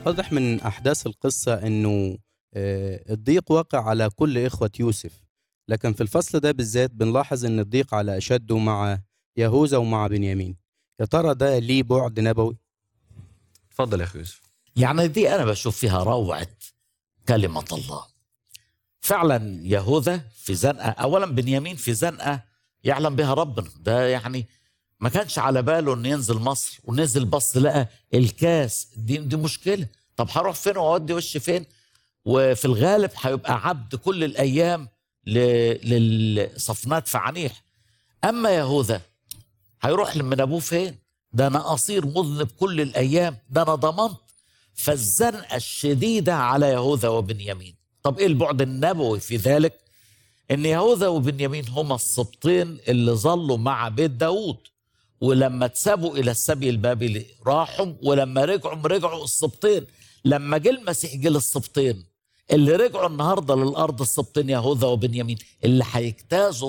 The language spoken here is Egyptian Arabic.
واضح من أحداث القصة إنه آه، الضيق واقع على كل إخوة يوسف لكن في الفصل ده بالذات بنلاحظ إن الضيق على أشده مع يهوذا ومع بنيامين يا ترى ده ليه بعد نبوي؟ اتفضل يا اخي يوسف يعني دي أنا بشوف فيها روعة كلمة الله فعلا يهوذا في زنقة أولا بنيامين في زنقة يعلم بها ربنا ده يعني ما كانش على باله انه ينزل مصر ونزل بص لقى الكاس دي دي مشكله طب هروح فين واودي وشي فين وفي الغالب هيبقى عبد كل الايام ل- للصفنات في عنيح اما يهوذا هيروح من ابوه فين ده انا قصير مذنب كل الايام ده انا ضمنت فالزنقه الشديده على يهوذا وبنيامين طب ايه البعد النبوي في ذلك ان يهوذا وبنيامين هما السبطين اللي ظلوا مع بيت داود ولما اتسابوا الى السبي البابلي راحوا ولما رجعوا رجعوا السبطين لما جه المسيح جه للسبطين اللي رجعوا النهارده للارض السبطين يهوذا وبنيامين اللي هيجتازوا